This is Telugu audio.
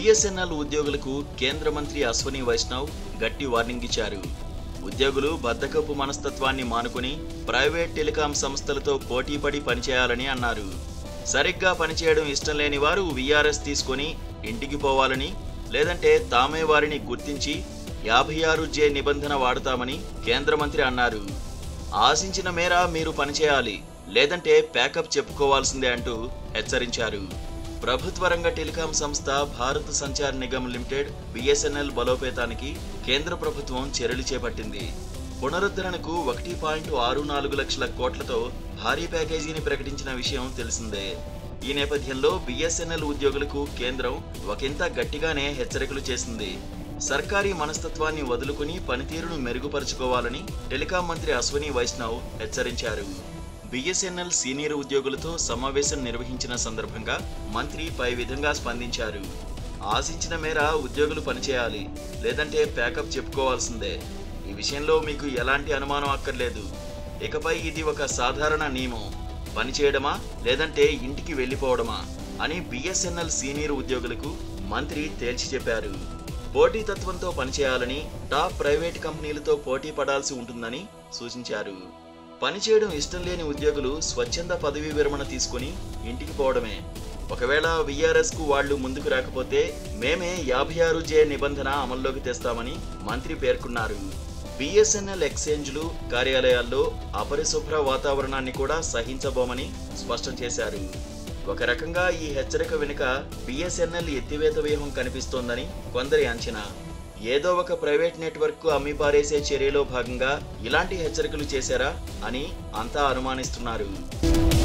బిఎస్ఎన్ఎల్ ఉద్యోగులకు కేంద్ర మంత్రి అశ్వని వైష్ణవ్ గట్టి వార్నింగ్ ఇచ్చారు ఉద్యోగులు బద్దకపు మనస్తత్వాన్ని మానుకుని ప్రైవేట్ టెలికాం సంస్థలతో పోటీపడి పనిచేయాలని అన్నారు సరిగ్గా పనిచేయడం ఇష్టం లేని వారు విఆర్ఎస్ తీసుకొని ఇంటికి పోవాలని లేదంటే తామే వారిని గుర్తించి యాభై ఆరు జే నిబంధన వాడతామని కేంద్ర మంత్రి అన్నారు ఆశించిన మేర మీరు పనిచేయాలి లేదంటే ప్యాకప్ చెప్పుకోవాల్సిందే అంటూ హెచ్చరించారు ప్రభుత్వ రంగ టెలికాం సంస్థ భారత్ సంచార్ నిగమ్ లిమిటెడ్ బిఎస్ఎన్ఎల్ బలోపేతానికి కేంద్ర ప్రభుత్వం చర్యలు చేపట్టింది పునరుద్ధరణకు ఒకటి పాయింట్ ఆరు నాలుగు లక్షల కోట్లతో భారీ ప్యాకేజీని ప్రకటించిన విషయం తెలిసిందే ఈ నేపథ్యంలో బిఎస్ఎన్ఎల్ ఉద్యోగులకు కేంద్రం ఒకంత గట్టిగానే హెచ్చరికలు చేసింది సర్కారీ మనస్తత్వాన్ని వదులుకుని పనితీరును మెరుగుపరుచుకోవాలని టెలికాం మంత్రి అశ్వని వైష్ణవ్ హెచ్చరించారు బిఎస్ఎన్ఎల్ సీనియర్ ఉద్యోగులతో సమావేశం నిర్వహించిన సందర్భంగా మంత్రి పై విధంగా స్పందించారు ఆశించిన మేర ఉద్యోగులు పనిచేయాలి లేదంటే ప్యాకప్ చెప్పుకోవాల్సిందే ఈ విషయంలో మీకు ఎలాంటి అనుమానం అక్కర్లేదు ఇకపై ఇది ఒక సాధారణ నియమం పనిచేయడమా లేదంటే ఇంటికి వెళ్ళిపోవడమా అని బిఎస్ఎన్ఎల్ సీనియర్ ఉద్యోగులకు మంత్రి తేల్చి చెప్పారు పోటీతత్వంతో పనిచేయాలని టాప్ ప్రైవేట్ కంపెనీలతో పోటీ పడాల్సి ఉంటుందని సూచించారు పనిచేయడం ఇష్టం లేని ఉద్యోగులు స్వచ్ఛంద పదవీ విరమణ తీసుకుని ఇంటికి పోవడమే ఒకవేళ విఆర్ఎస్ కు వాళ్లు ముందుకు రాకపోతే మేమే యాభై ఆరు జే నిబంధన అమల్లోకి తెస్తామని మంత్రి పేర్కొన్నారు బిఎస్ఎన్ఎల్ ఎక్స్చేంజ్లు కార్యాలయాల్లో అపరిశుభ్ర వాతావరణాన్ని కూడా సహించబోమని స్పష్టం చేశారు ఒక రకంగా ఈ హెచ్చరిక వెనుక బిఎస్ఎన్ఎల్ ఎత్తివేత వ్యూహం కనిపిస్తోందని కొందరి అంచనా ఏదో ఒక ప్రైవేట్ నెట్వర్క్ కు అమ్మి పారేసే చర్యలో భాగంగా ఇలాంటి హెచ్చరికలు చేశారా అని అంతా అనుమానిస్తున్నారు